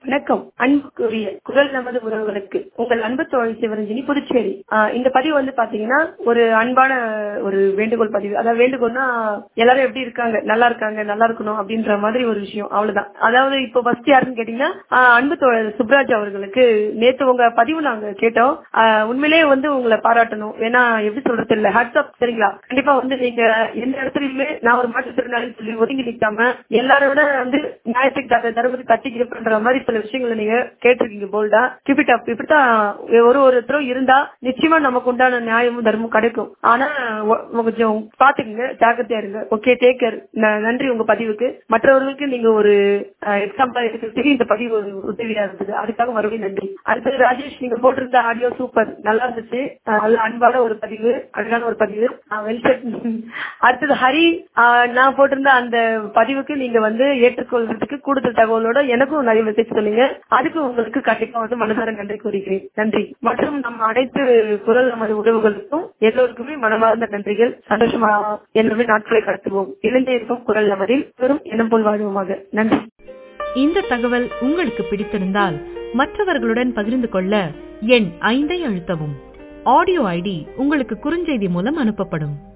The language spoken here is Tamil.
வணக்கம் அன்புக்குரிய குரல் நமது உறவுகளுக்கு உங்கள் அன்பு தோழி சிவரஞ்சனி புதுச்சேரி ஆஹ் இந்த பதிவு வந்து பாத்தீங்கன்னா ஒரு அன்பான ஒரு வேண்டுகோள் பதிவு அதாவது வேண்டுகோள்னா எல்லாரும் எப்படி இருக்காங்க நல்லா இருக்காங்க நல்லா இருக்கணும் அப்படின்ற மாதிரி ஒரு விஷயம் அவ்வளவுதான் அதாவது இப்போ ஃபர்ஸ்ட் யாருன்னு கேட்டீங்கன்னா ஆஹ் அன்பு தோழர் சுப்ராஜ் அவர்களுக்கு நேத்து உங்க பதிவு நாங்க கேட்டோம் ஆஹ் உண்மையிலேயே வந்து உங்களை பாராட்டணும் ஏன்னா எப்படி சொல்றது இல்ல ஹாட்ஸ்அப் சரிங்களா கண்டிப்பா வந்து நீங்க எந்த இடத்துலயுமே நான் ஒரு மாற்றுத்திறனாளி சொல்லி ஒதுங்கி நிக்காம எல்லாரோட வந்து நியாயத்துக்கு தர தருவது தட்டி பண்ற மாதிரி சில விஷயங்களை நீங்க கேட்டிருக்கீங்க போல்டா கீப் இட் அப் இப்படித்தான் ஒரு ஒருத்தரும் இருந்தா நிச்சயமா நமக்கு உண்டான நியாயமும் தர்மமும் கிடைக்கும் ஆனா ஒ- கொஞ்சம் பாத்துக்கங்க ஜாக்கிரதையா இருங்க ஓகே டேக் கேர் நன்றி உங்க பதிவுக்கு மற்றவர்களுக்கு நீங்க ஒரு எக்ஸாம்பிளா இருக்கிறதுக்கு இந்த பதிவு ஒரு உதவியா இருந்தது அதுக்காக மறுபடியும் நன்றி அடுத்தது ராஜேஷ் நீங்க போட்டிருந்த ஆடியோ சூப்பர் நல்லா இருந்துச்சு அஹ் நல்ல அன்பான ஒரு பதிவு அழகான ஒரு பதிவு வெல் செட் அடுத்தது ஹரி அஹ் நான் போட்டிருந்த அந்த பதிவுக்கு நீங்க வந்து ஏற்றுக்கொள்றதுக்கு கூடுதல் தகவலோட எனக்கும் நிறைய மெசேஜ் சொன்னீங்க அதுக்கு உங்களுக்கு கண்டிப்பா வந்து மனதார நன்றி கூறுகிறேன் நன்றி மற்றும் நம்ம அனைத்து குரல் நமது உறவுகளுக்கும் எல்லோருக்குமே மனமார்ந்த நன்றிகள் சந்தோஷமா எல்லாமே நாட்களை கடத்துவோம் இணைந்தே இருக்கும் குரல் நமதில் வெறும் எண்ணம் போல் வாழ்வோமாக நன்றி இந்த தகவல் உங்களுக்கு பிடித்திருந்தால் மற்றவர்களுடன் பகிர்ந்து கொள்ள எண் ஐந்தை அழுத்தவும் ஆடியோ ஐடி உங்களுக்கு குறுஞ்செய்தி மூலம் அனுப்பப்படும்